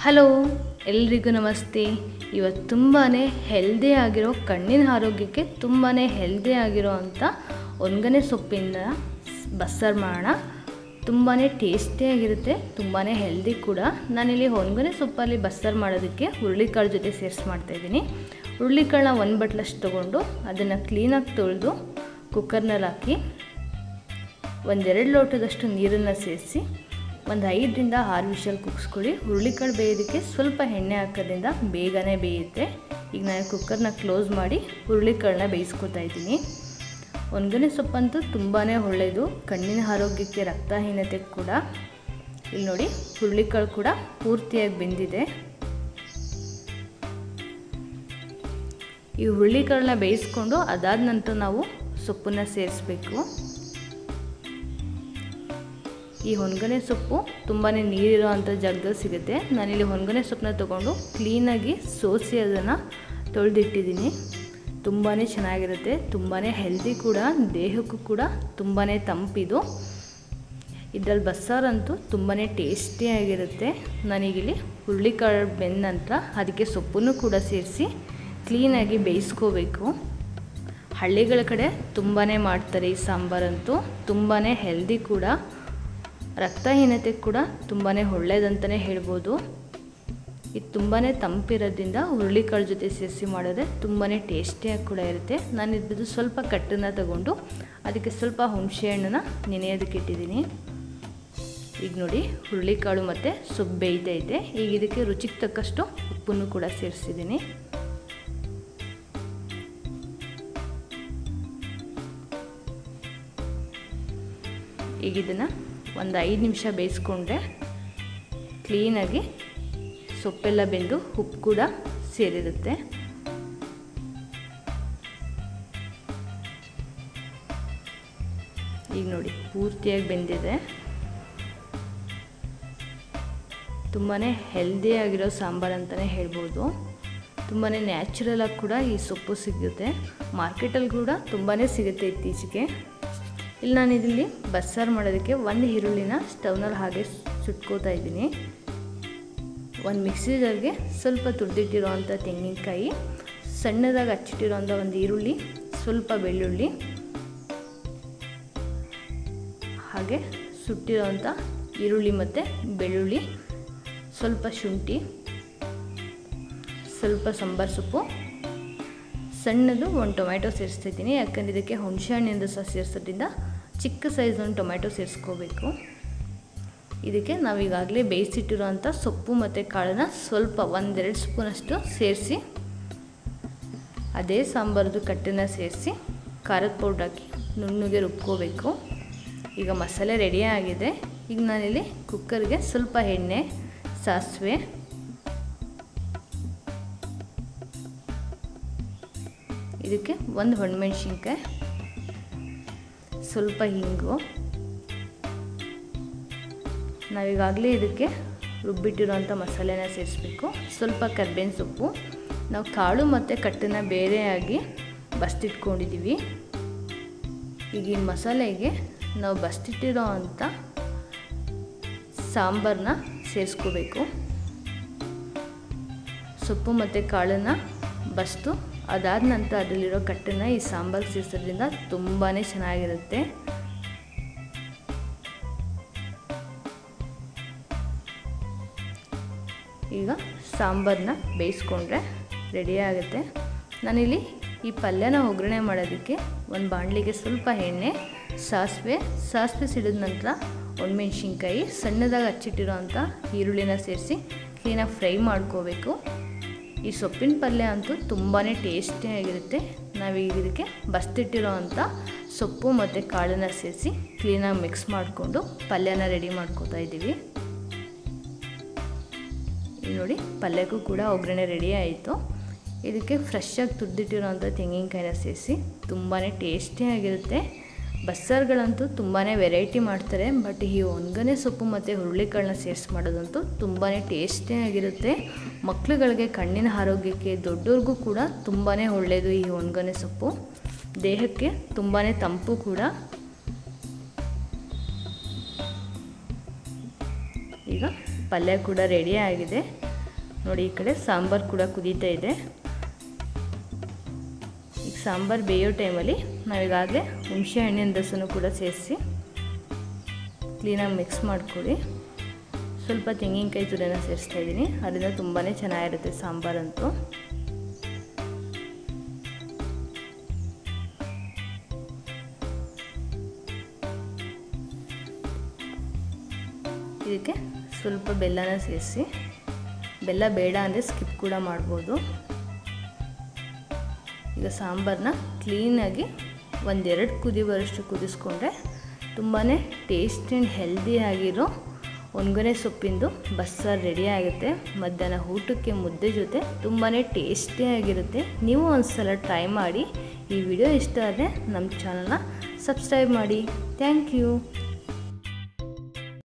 hello ಎಲ್ರಿಗೂ ನಮಸ್ತೆ ಇವತ್ತು ತುಂಬಾ ಹೆಲ್ದಿ ಆಗಿರೋ ಕಣ್ಣಿನ ಆರೋಗ್ಯಕ್ಕೆ ತುಂಬಾ ಹೆಲ್ದಿ ಆಗಿರೋ ಅಂಥ ಒಣಗನೆ ಸೊಪ್ಪಿಂದ ಬಸ್ಸಾರು ಮಾಡೋಣ ತುಂಬಾ ಟೇಸ್ಟಿಯಾಗಿರುತ್ತೆ ತುಂಬಾ ಹೆಲ್ದಿ ಕೂಡ ನಾನಿಲ್ಲಿ ಒಣಗನೆ ಸೊಪ್ಪಲ್ಲಿ ಬಸ್ಸಾರು ಮಾಡೋದಕ್ಕೆ ಹುರುಳಿಕಾಳು ಜೊತೆ ಸೇರಿಸಿ ಮಾಡ್ತಾಯಿದ್ದೀನಿ ಹುರುಳಿಕಾಳನ್ನ ಒಂದು ಬಟ್ಲಷ್ಟು ತೊಗೊಂಡು ಅದನ್ನು ಕ್ಲೀನಾಗಿ ತೊಳೆದು ಕುಕ್ಕರ್ನಲ್ಲಿ ಹಾಕಿ ಒಂದೆರಡು ಲೋಟದಷ್ಟು ನೀರನ್ನು ಸೇರಿಸಿ ಒಂದು ಐದರಿಂದ ಆರು ವಿಷಲ್ ಕುಗ್ಸ್ಕೊಳ್ಳಿ ಹುರುಳಿಕಾಳು ಬೇಯೋದಕ್ಕೆ ಸ್ವಲ್ಪ ಎಣ್ಣೆ ಹಾಕೋದ್ರಿಂದ ಬೇಗನೆ ಬೇಯುತ್ತೆ ಈಗ ನಾನು ಕುಕ್ಕರ್ನ ಕ್ಲೋಸ್ ಮಾಡಿ ಹುರುಳಿಕಾಳನ್ನ ಬೇಯಿಸ್ಕೊತಾ ಇದ್ದೀನಿ ಒಣಗನೆ ಸೊಪ್ಪಂತೂ ತುಂಬಾ ಒಳ್ಳೆಯದು ಕಣ್ಣಿನ ಆರೋಗ್ಯಕ್ಕೆ ರಕ್ತಹೀನತೆ ಕೂಡ ಇಲ್ಲಿ ನೋಡಿ ಹುರುಳಿಕಾಳು ಕೂಡ ಪೂರ್ತಿಯಾಗಿ ಬೆಂದಿದೆ ಈ ಹುರುಳಿಕಾಳನ್ನ ಬೇಯಿಸ್ಕೊಂಡು ಅದಾದ ನಂತರ ನಾವು ಸೊಪ್ಪನ್ನು ಸೇರಿಸ್ಬೇಕು ಈ ಹೊನ್ಗನೆ ಸೊಪ್ಪು ತುಂಬಾ ನೀರಿರೋ ಅಂಥ ಜಾಗದಲ್ಲಿ ಸಿಗುತ್ತೆ ನಾನಿಲ್ಲಿ ಹೊನ್ಗನೆ ಸೊಪ್ಪನ್ನ ತೊಗೊಂಡು ಕ್ಲೀನಾಗಿ ಸೋಸಿ ಅದನ್ನು ತೊಳೆದಿಟ್ಟಿದ್ದೀನಿ ತುಂಬಾ ಚೆನ್ನಾಗಿರುತ್ತೆ ತುಂಬಾ ಹೆಲ್ದಿ ಕೂಡ ದೇಹಕ್ಕೂ ಕೂಡ ತುಂಬಾ ತಂಪಿದು ಇದರಲ್ಲಿ ಬಸ್ಸಾರಂತೂ ತುಂಬಾ ಟೇಸ್ಟಿಯಾಗಿರುತ್ತೆ ನಾನೀಗಿಲ್ಲಿ ಹುರುಳಿಕಾಳು ಬೆಂದ ನಂತರ ಅದಕ್ಕೆ ಸೊಪ್ಪನ್ನು ಕೂಡ ಸೇರಿಸಿ ಕ್ಲೀನಾಗಿ ಬೇಯಿಸ್ಕೋಬೇಕು ಹಳ್ಳಿಗಳ ಕಡೆ ತುಂಬಾ ಮಾಡ್ತಾರೆ ಈ ಸಾಂಬಾರಂತೂ ತುಂಬಾ ಹೆಲ್ದಿ ಕೂಡ ರಕ್ತಹೀನತೆ ಕೂಡ ತುಂಬಾ ಒಳ್ಳೆಯದಂತಲೇ ಹೇಳ್ಬೋದು ಇದು ತುಂಬಾ ತಂಪಿರೋದ್ರಿಂದ ಹುರುಳಿಕಾಳು ಜೊತೆ ಸೇರಿಸಿ ಮಾಡಿದ್ರೆ ತುಂಬಾ ಟೇಸ್ಟಿಯಾಗಿ ಕೂಡ ಇರುತ್ತೆ ನಾನು ಇದ್ರದ್ದು ಸ್ವಲ್ಪ ಕಟ್ಟನ್ನು ತಗೊಂಡು ಅದಕ್ಕೆ ಸ್ವಲ್ಪ ಹುಣಸೆ ಹಣ್ಣನ್ನು ನೆನೆಯೋದಕ್ಕೆ ಇಟ್ಟಿದ್ದೀನಿ ಈಗ ನೋಡಿ ಹುರುಳಿಕಾಳು ಮತ್ತು ಸೊಪ್ಪು ಬೇಯ್ತೈತೆ ಈಗ ಇದಕ್ಕೆ ರುಚಿಗೆ ತಕ್ಕಷ್ಟು ಉಪ್ಪನ್ನು ಕೂಡ ಸೇರಿಸಿದ್ದೀನಿ ಈಗ ಇದನ್ನು ಒಂದು ಐದು ನಿಮಿಷ ಬೇಯಿಸ್ಕೊಂಡ್ರೆ ಕ್ಲೀನಾಗಿ ಸೊಪ್ಪೆಲ್ಲ ಬೆಂದು ಉಪ್ಪು ಕೂಡ ಸೇರಿರುತ್ತೆ ಈಗ ನೋಡಿ ಪೂರ್ತಿಯಾಗಿ ಬೆಂದಿದೆ ತುಂಬಾ ಹೆಲ್ದಿಯಾಗಿರೋ ಸಾಂಬಾರು ಅಂತಲೇ ಹೇಳ್ಬೋದು ತುಂಬಾ ನ್ಯಾಚುರಲಾಗಿ ಕೂಡ ಈ ಸೊಪ್ಪು ಸಿಗುತ್ತೆ ಮಾರ್ಕೆಟಲ್ಲಿ ಕೂಡ ತುಂಬಾ ಸಿಗುತ್ತೆ ಇತ್ತೀಚೆಗೆ ಇಲ್ಲಿ ನಾನು ಇದರಲ್ಲಿ ಬಸ್ಸಾರು ಮಾಡೋದಕ್ಕೆ ಒಂದು ಈರುಳ್ಳಿನ ಸ್ಟವ್ನಲ್ಲಿ ಹಾಗೆ ಸುಟ್ಕೋತಾ ಇದ್ದೀನಿ ಒಂದು ಮಿಕ್ಸಿ ಜಾರ್ಗೆ ಸ್ವಲ್ಪ ತುರಿದಿಟ್ಟಿರೋವಂಥ ತೆಂಗಿನಕಾಯಿ ಸಣ್ಣದಾಗಿ ಹಚ್ಚಿಟ್ಟಿರೋವಂಥ ಒಂದು ಈರುಳ್ಳಿ ಸ್ವಲ್ಪ ಬೆಳ್ಳುಳ್ಳಿ ಹಾಗೆ ಸುಟ್ಟಿರೋವಂಥ ಈರುಳ್ಳಿ ಮತ್ತು ಬೆಳ್ಳುಳ್ಳಿ ಸ್ವಲ್ಪ ಶುಂಠಿ ಸ್ವಲ್ಪ ಸಾಂಬಾರು ಸೊಪ್ಪು ಸಣ್ಣದು ಒಂದು ಟೊಮ್ಯಾಟೊ ಸೇರಿಸ್ತಿದ್ದೀನಿ ಯಾಕಂದರೆ ಇದಕ್ಕೆ ಹುಣಸೆ ಹಣ್ಣಿಂದ ಸಹ ಸೇರಿಸೋದ್ರಿಂದ ಚಿಕ್ಕ ಸೈಜ್ ಒಂದು ಟೊಮ್ಯಾಟೊ ಸೇರಿಸ್ಕೋಬೇಕು ಇದಕ್ಕೆ ನಾವು ಈಗಾಗಲೇ ಬೇಯಿಸಿಟ್ಟಿರೋವಂಥ ಸೊಪ್ಪು ಮತ್ತು ಕಾಳನ್ನ ಸ್ವಲ್ಪ ಒಂದೆರಡು ಸ್ಪೂನಷ್ಟು ಸೇರಿಸಿ ಅದೇ ಸಾಂಬಾರದು ಕಟ್ಟನ್ನು ಸೇರಿಸಿ ಖಾರದ ಪೌಡ್ರ್ ಹಾಕಿ ನುಣ್ಣಗೆ ರುಬ್ಕೋಬೇಕು ಈಗ ಮಸಾಲೆ ರೆಡಿ ಆಗಿದೆ ಈಗ ನಾನಿಲ್ಲಿ ಕುಕ್ಕರ್ಗೆ ಸ್ವಲ್ಪ ಎಣ್ಣೆ ಸಾಸಿವೆ ಇದಕ್ಕೆ ಒಂದು ಹೊಣಮೆಣ್ಸಿನ್ಕಾಯಿ ಸ್ವಲ್ಪ ಹಿಂಗು ನಾವೀಗಾಗಲೇ ಇದಕ್ಕೆ ರುಬ್ಬಿಟ್ಟಿರೋಂಥ ಮಸಾಲೆನ ಸೇರಿಸ್ಬೇಕು ಸ್ವಲ್ಪ ಕರ್ಬೇವಿನ ಸೊಪ್ಪು ನಾವು ಕಾಳು ಮತ್ತು ಕಟ್ಟನ್ನು ಬೇರೆಯಾಗಿ ಬಸ್ತಿಟ್ಕೊಂಡಿದ್ದೀವಿ ಈಗ ಈ ಮಸಾಲೆಗೆ ನಾವು ಬಸ್ತಿಟ್ಟಿರೋ ಅಂಥ ಸಾಂಬಾರನ್ನ ಸೇರಿಸ್ಕೋಬೇಕು ಸೊಪ್ಪು ಮತ್ತು ಕಾಳನ್ನು ಬಸ್ತು ಅದಾದ ನಂತರ ಅದರಲ್ಲಿರೋ ಕಟ್ಟನ್ನು ಈ ಸಾಂಬಾರು ಸೇರಿಸೋದ್ರಿಂದ ತುಂಬಾ ಚೆನ್ನಾಗಿರುತ್ತೆ ಈಗ ಸಾಂಬಾರನ್ನ ಬೇಯಿಸ್ಕೊಂಡ್ರೆ ರೆಡಿ ಆಗುತ್ತೆ ನಾನಿಲ್ಲಿ ಈ ಪಲ್ಯನ ಒಗ್ಗರಣೆ ಮಾಡೋದಕ್ಕೆ ಒಂದು ಬಾಣಲಿಗೆ ಸ್ವಲ್ಪ ಎಣ್ಣೆ ಸಾಸಿವೆ ಸಾಸಿವೆ ಸಿಡಿದ ನಂತರ ಒಣಮೆಣ್ಸಿನ್ಕಾಯಿ ಸಣ್ಣದಾಗಿ ಹಚ್ಚಿಟ್ಟಿರೋ ಅಂಥ ಈರುಳ್ಳಿನ ಸೇರಿಸಿ ಕ್ಲೀನಾಗಿ ಫ್ರೈ ಮಾಡ್ಕೋಬೇಕು ಈ ಸೊಪ್ಪಿನ ಪಲ್ಯ ಅಂತೂ ತುಂಬಾ ಟೇಸ್ಟಿಯಾಗಿರುತ್ತೆ ನಾವೀಗ ಇದಕ್ಕೆ ಬಸ್ತಿಟ್ಟಿರೋ ಅಂಥ ಸೊಪ್ಪು ಮತ್ತು ಕಾಳನ್ನು ಸೇರಿಸಿ ಕ್ಲೀನಾಗಿ ಮಿಕ್ಸ್ ಮಾಡಿಕೊಂಡು ಪಲ್ಯನ ರೆಡಿ ಮಾಡ್ಕೋತಾ ಇದ್ದೀವಿ ಇಲ್ಲಿ ನೋಡಿ ಪಲ್ಯಕ್ಕೂ ಕೂಡ ಒಗ್ಗರಣೆ ರೆಡಿ ಆಯಿತು ಇದಕ್ಕೆ ಫ್ರೆಶ್ಶಾಗಿ ತುರಿದಿಟ್ಟಿರೋಂಥ ತೆಂಗಿನಕಾಯಿನ ಸೇರಿಸಿ ತುಂಬಾ ಟೇಸ್ಟಿಯಾಗಿರುತ್ತೆ ಬಸ್ಸಾರುಗಳಂತೂ ತುಂಬಾ ವೆರೈಟಿ ಮಾಡ್ತಾರೆ ಬಟ್ ಈ ಒಣಗನೆ ಸೊಪ್ಪು ಮತ್ತು ಹುರುಳಿಕಾಳನ್ನ ಸೇರಿಸಿ ಮಾಡೋದಂತೂ ತುಂಬಾ ಟೇಸ್ಟಿಯಾಗಿರುತ್ತೆ ಮಕ್ಳುಗಳಿಗೆ ಕಣ್ಣಿನ ಆರೋಗ್ಯಕ್ಕೆ ದೊಡ್ಡವ್ರಿಗೂ ಕೂಡ ತುಂಬಾ ಒಳ್ಳೆಯದು ಈ ಒಣಗನೆ ಸೊಪ್ಪು ದೇಹಕ್ಕೆ ತುಂಬಾ ತಂಪು ಕೂಡ ಈಗ ಪಲ್ಯ ಕೂಡ ರೆಡಿ ಆಗಿದೆ ನೋಡಿ ಈ ಕಡೆ ಸಾಂಬಾರು ಕೂಡ ಕುದೀತಾ ಇದೆ ಈಗ ಸಾಂಬಾರು ಬೇಯೋ ಟೈಮಲ್ಲಿ ನಾವೀಗಾಗಲೇ ಹುಣಸೆ ಹಣ್ಣಿನ ರಸನೂ ಕೂಡ ಸೇರಿಸಿ ಕ್ಲೀನಾಗಿ ಮಿಕ್ಸ್ ಮಾಡ್ಕೊಳ್ಳಿ ಸ್ವಲ್ಪ ತೆಂಗಿನಕಾಯಿ ತುರಿನ ಸೇರಿಸ್ತಾ ಇದ್ದೀನಿ ಅದರಿಂದ ತುಂಬಾ ಚೆನ್ನಾಗಿರುತ್ತೆ ಸಾಂಬಾರಂತೂ ಇದಕ್ಕೆ ಸ್ವಲ್ಪ ಬೆಲ್ಲನ ಸೇರಿಸಿ ಬೆಲ್ಲ ಬೇಡ ಅಂದರೆ ಸ್ಕಿಪ್ ಕೂಡ ಮಾಡ್ಬೋದು ಈಗ ಸಾಂಬಾರನ್ನ ಕ್ಲೀನಾಗಿ ಒಂದೆರಡು ಕುದಿ ಬರೋಷ್ಟು ಕುದಿಸ್ಕೊಂಡ್ರೆ ತುಂಬಾ ಟೇಸ್ಟ್ ಆ್ಯಂಡ್ ಹೆಲ್ದಿ ಆಗಿರೋ ಒಣಗನೆ ಸೊಪ್ಪಿಂದು ಬಸ್ಸಾರು ರೆಡಿ ಆಗುತ್ತೆ ಮಧ್ಯಾಹ್ನ ಊಟಕ್ಕೆ ಮುದ್ದೆ ಜೊತೆ ತುಂಬಾ ಟೇಸ್ಟಿಯಾಗಿರುತ್ತೆ ನೀವು ಒಂದು ಸಲ ಟ್ರೈ ಮಾಡಿ ಈ ವಿಡಿಯೋ ಇಷ್ಟ ಆದರೆ ನಮ್ಮ ಚಾನಲ್ನ ಸಬ್ಸ್ಕ್ರೈಬ್ ಮಾಡಿ ಥ್ಯಾಂಕ್ ಯು